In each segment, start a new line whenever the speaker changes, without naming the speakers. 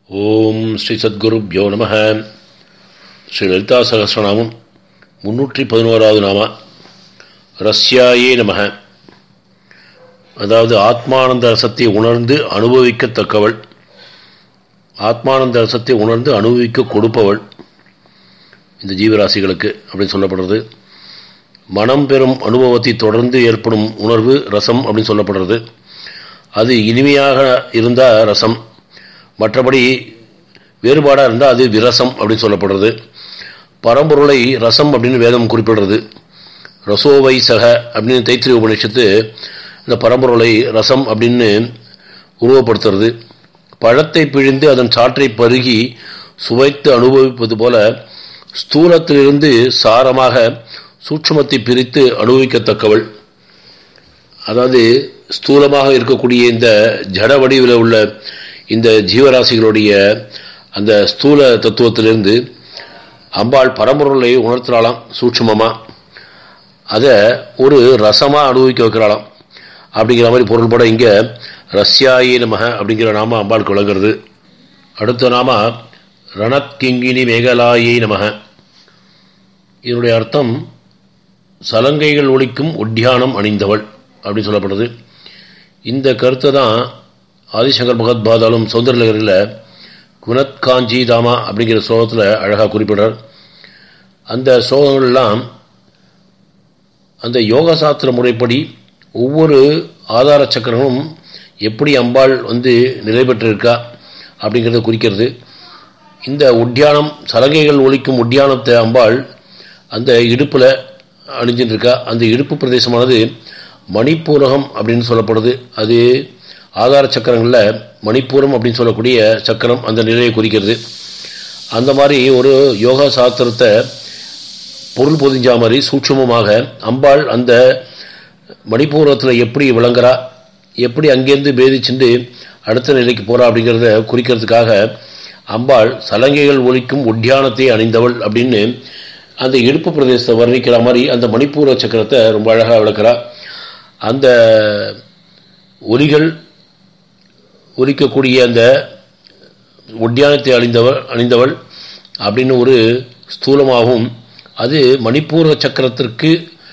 ஓம் ஸ்ரீ சத்குருப்யோ நம ஸ்ரீ லலிதா சகசிரநாமம் முன்னூற்றி பதினோராவது நாமா ரஸ்யாயே நம அதாவது ஆத்மானந்த ரசத்தை உணர்ந்து அனுபவிக்கத்தக்கவள் ஆத்மானந்த ரசத்தை உணர்ந்து அனுபவிக்க கொடுப்பவள் இந்த ஜீவராசிகளுக்கு அப்படின்னு சொல்லப்படுறது மனம் பெறும் அனுபவத்தை தொடர்ந்து ஏற்படும் உணர்வு ரசம் அப்படின்னு சொல்லப்படுறது அது இனிமையாக இருந்தால் ரசம் மற்றபடி வேறுபாடாக இருந்தால் அது விரசம் அப்படின்னு சொல்லப்படுறது பரம்பொருளை ரசம் அப்படின்னு வேதம் குறிப்பிடுறது ரசோவை சக அப்படின்னு தைத்திரி உபநிஷத்து இந்த பரம்பொருளை ரசம் அப்படின்னு உருவப்படுத்துறது பழத்தை பிழிந்து அதன் சாற்றை பருகி சுவைத்து அனுபவிப்பது போல ஸ்தூலத்திலிருந்து சாரமாக சூட்சுமத்தை பிரித்து அனுபவிக்கத்தக்கவள் அதாவது ஸ்தூலமாக இருக்கக்கூடிய இந்த ஜட வடிவில் உள்ள இந்த ஜீவராசிகளுடைய அந்த ஸ்தூல தத்துவத்திலிருந்து அம்பாள் பரம்பொருளை உணர்த்துறாளாம் சூட்சுமமாக அதை ஒரு ரசமாக அனுபவிக்க வைக்கிறாளாம் அப்படிங்கிற மாதிரி பொருள்பட இங்கே ரஷ்யாயி நமக அப்படிங்கிற நாம அம்பாளுக்கு விளங்குறது அடுத்த நாம ரணத்கிங்கினி மேகலாயை நமக இதனுடைய அர்த்தம் சலங்கைகள் ஒழிக்கும் ஒட்டியானம் அணிந்தவள் அப்படின்னு சொல்லப்படுது இந்த கருத்தை தான் ஆதிசங்கர் பகவத்பாதாலும் சௌந்தரலகரில் குணத் காஞ்சி தாமா அப்படிங்கிற ஸ்லோகத்தில் அழகாக குறிப்பிடுறார் அந்த ஸ்லோகங்கள்லாம் அந்த யோக சாஸ்திர முறைப்படி ஒவ்வொரு ஆதார சக்கரமும் எப்படி அம்பாள் வந்து நிலை பெற்றிருக்கா அப்படிங்கிறத குறிக்கிறது இந்த உட்டியானம் சலங்கைகள் ஒழிக்கும் உட்டியானத்தை அம்பாள் அந்த இடுப்பில் அணிஞ்சிட்டு இருக்கா அந்த இடுப்பு பிரதேசமானது மணிப்பூரகம் அப்படின்னு சொல்லப்படுது அது ஆதார சக்கரங்களில் மணிப்பூரம் அப்படின்னு சொல்லக்கூடிய சக்கரம் அந்த நிலையை குறிக்கிறது அந்த மாதிரி ஒரு யோகா சாஸ்திரத்தை பொருள் பொதிஞ்சா மாதிரி சூட்சமமாக அம்பாள் அந்த மணிப்பூரத்தில் எப்படி விளங்குறா எப்படி அங்கேருந்து பேதிச்சுண்டு அடுத்த நிலைக்கு போகிறா அப்படிங்கிறத குறிக்கிறதுக்காக அம்பாள் சலங்கைகள் ஒழிக்கும் ஒட்டியானத்தை அணிந்தவள் அப்படின்னு அந்த இடுப்பு பிரதேசத்தை வர்ணிக்கிற மாதிரி அந்த மணிப்பூர சக்கரத்தை ரொம்ப அழகாக விளக்குறா அந்த ஒலிகள் ஒலிக்கக்கூடிய அந்த ஒட்டியானத்தை அணிந்தவள் அணிந்தவள் அப்படின்னு ஒரு ஸ்தூலமாகவும் அது மணிப்பூர்வ சக்கரத்திற்கு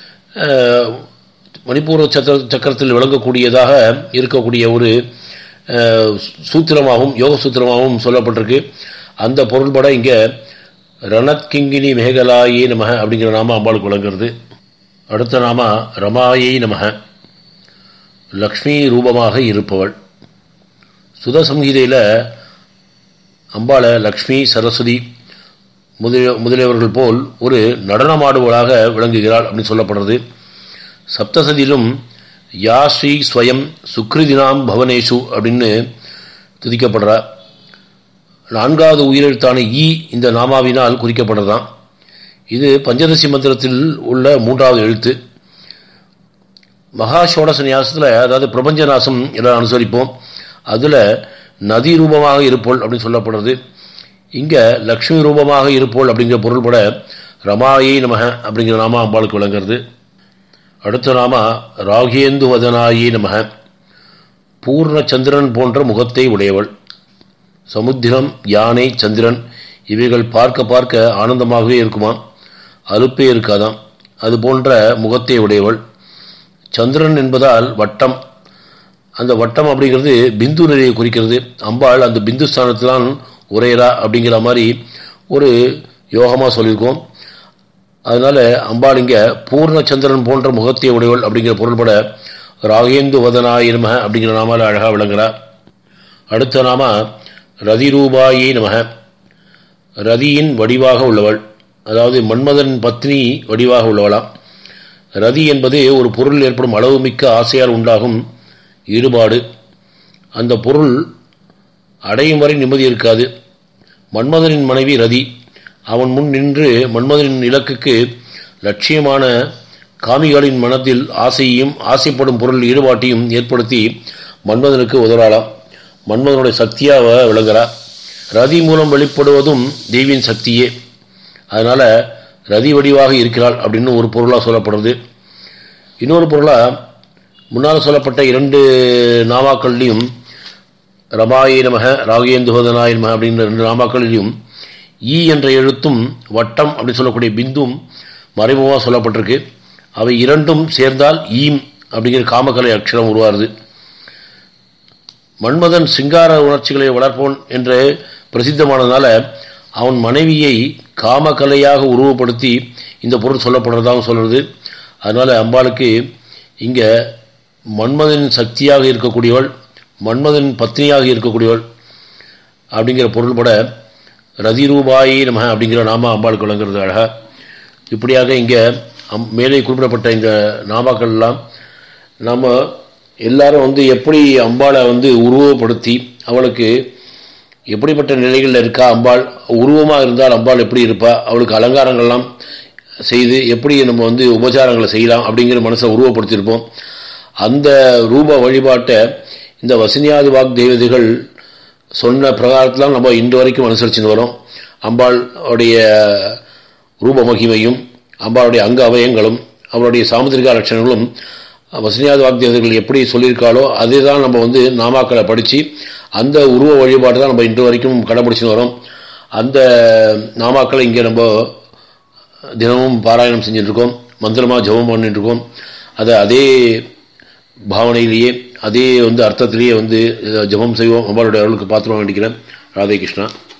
மணிப்பூர்வ சக்கர சக்கரத்தில் விளங்கக்கூடியதாக இருக்கக்கூடிய ஒரு சூத்திரமாகவும் யோக சூத்திரமாகவும் சொல்லப்பட்டிருக்கு அந்த பொருள்பட இங்கே ரணத்கிங்கினி மேகலாயே நமக அப்படிங்கிற நாம அம்பாளுக்கு விளங்குறது அடுத்த நாம ரமாயை நமக லக்ஷ்மி ரூபமாக இருப்பவள் சுத சங்கீதையில் அம்பாளை லக்ஷ்மி சரஸ்வதி முதலிய முதலியவர்கள் போல் ஒரு நடனமாடுவளாக விளங்குகிறாள் அப்படின்னு சொல்லப்படுறது சப்தசதியிலும் யா ஸ்ரீ ஸ்வயம் சுக்ரிதினாம் பவனேஷு அப்படின்னு துதிக்கப்படுறா நான்காவது உயிரெழுத்தான ஈ இந்த நாமாவினால் குறிக்கப்படுறதான் இது பஞ்சதசி மந்திரத்தில் உள்ள மூன்றாவது எழுத்து மகாஷோடச நியாசத்தில் அதாவது பிரபஞ்ச நாசம் எல்லாம் அனுசரிப்போம் அதில் நதி ரூபமாக இருப்போல் அப்படின்னு சொல்லப்படுறது இங்கே லக்ஷ்மி ரூபமாக இருப்போல் அப்படிங்கிற பொருள்பட ரமாயை நமக அப்படிங்கிற நாம அம்பாளுக்கு விளங்குறது அடுத்த நாம ராகேந்து வதனாயி நமக பூர்ண சந்திரன் போன்ற முகத்தை உடையவள் சமுத்திரம் யானை சந்திரன் இவைகள் பார்க்க பார்க்க ஆனந்தமாகவே இருக்குமா அலுப்பே இருக்காதாம் அது போன்ற முகத்தை உடையவள் சந்திரன் என்பதால் வட்டம் அந்த வட்டம் அப்படிங்கிறது பிந்து நிலையை குறிக்கிறது அம்பாள் அந்த பிந்து ஸ்தானத்தில்தான் உரையரா அப்படிங்கிற மாதிரி ஒரு யோகமாக சொல்லியிருக்கோம் அதனால அம்பாள் இங்கே பூர்ணச்சந்திரன் போன்ற முகத்தை உடையவள் அப்படிங்கிற பொருள்பட ராகேந்து வதனாயிரம அப்படிங்கிற நாமால் அழகாக விளங்குறா அடுத்த நாம ரதிரூபாயே நமக ரதியின் வடிவாக உள்ளவள் அதாவது மன்மதன் பத்னி வடிவாக உள்ளவளாம் ரதி என்பது ஒரு பொருள் ஏற்படும் அளவு மிக்க ஆசையால் உண்டாகும் ஈடுபாடு அந்த பொருள் அடையும் வரை நிம்மதி இருக்காது மன்மதனின் மனைவி ரதி அவன் முன் நின்று மன்மதனின் இலக்குக்கு லட்சியமான காமிகளின் மனத்தில் ஆசையையும் ஆசைப்படும் பொருள் ஈடுபாட்டையும் ஏற்படுத்தி மன்மதனுக்கு உதவலாம் மன்மதனுடைய சக்தியாக விளங்குறா ரதி மூலம் வெளிப்படுவதும் தெய்வின் சக்தியே அதனால் ரதி வடிவாக இருக்கிறாள் அப்படின்னு ஒரு பொருளாக சொல்லப்படுறது இன்னொரு பொருளாக முன்னால் சொல்லப்பட்ட இரண்டு நாமாக்கள்லையும் ரமாய நமக ராகேந்துஹோதனாய நமக அப்படின்ற ரெண்டு நாமாக்களிலும் ஈ என்ற எழுத்தும் வட்டம் அப்படின்னு சொல்லக்கூடிய பிந்தும் மறைமுகமாக சொல்லப்பட்டிருக்கு அவை இரண்டும் சேர்ந்தால் ஈம் அப்படிங்கிற காமக்கலை அக்ஷரம் உருவாருது மன்மதன் சிங்கார உணர்ச்சிகளை வளர்ப்பவன் என்று பிரசித்தமானதுனால அவன் மனைவியை காமக்கலையாக உருவப்படுத்தி இந்த பொருள் சொல்லப்படுறதாக சொல்கிறது அதனால் அம்பாளுக்கு இங்கே மன்மதன் சக்தியாக இருக்கக்கூடியவள் மன்மதன் பத்னியாக இருக்கக்கூடியவள் அப்படிங்கிற பொருள்பட ரதிரூபாயி நம அப்படிங்கிற நாம அம்பாளுக்கு விளங்குறது அழகா இப்படியாக இங்கே அம் மேலே குறிப்பிடப்பட்ட இந்த நாமாக்கள்லாம் நாம் எல்லாரும் வந்து எப்படி அம்பாளை வந்து உருவப்படுத்தி அவளுக்கு எப்படிப்பட்ட நிலைகளில் இருக்கா அம்பாள் உருவமாக இருந்தால் அம்பாள் எப்படி இருப்பா அவளுக்கு அலங்காரங்கள்லாம் செய்து எப்படி நம்ம வந்து உபச்சாரங்களை செய்யலாம் அப்படிங்கிற மனசை உருவப்படுத்தியிருப்போம் அந்த ரூப வழிபாட்டை இந்த வசனியாதி வாக் தேவதைகள் சொன்ன பிரகாரத்தில் நம்ம இன்று வரைக்கும் அனுசரிச்சுன்னு வரோம் அம்பாள் உடைய ரூப மகிமையும் அம்பாளுடைய அங்க அவயங்களும் அவருடைய சாமுத்திரிகா லட்சணங்களும் வசனியாத வாக்தேவதைகள் எப்படி சொல்லியிருக்காளோ அதே தான் நம்ம வந்து நாமாக்களை படித்து அந்த உருவ வழிபாடு தான் நம்ம இன்று வரைக்கும் கடைபிடிச்சுன்னு வரோம் அந்த நாமாக்களை இங்கே நம்ம தினமும் பாராயணம் செஞ்சுட்டுருக்கோம் மந்திரமாக ஜபம் பண்ணிட்டுருக்கோம் அதை அதே பாவனையிலேயே அதே வந்து அர்த்தத்திலேயே வந்து ஜபம் செய்வோம் அம்பாளுடைய அருளுக்கு பாத்திரம் வேண்டிக்கிறேன் ராதே கிருஷ்ணா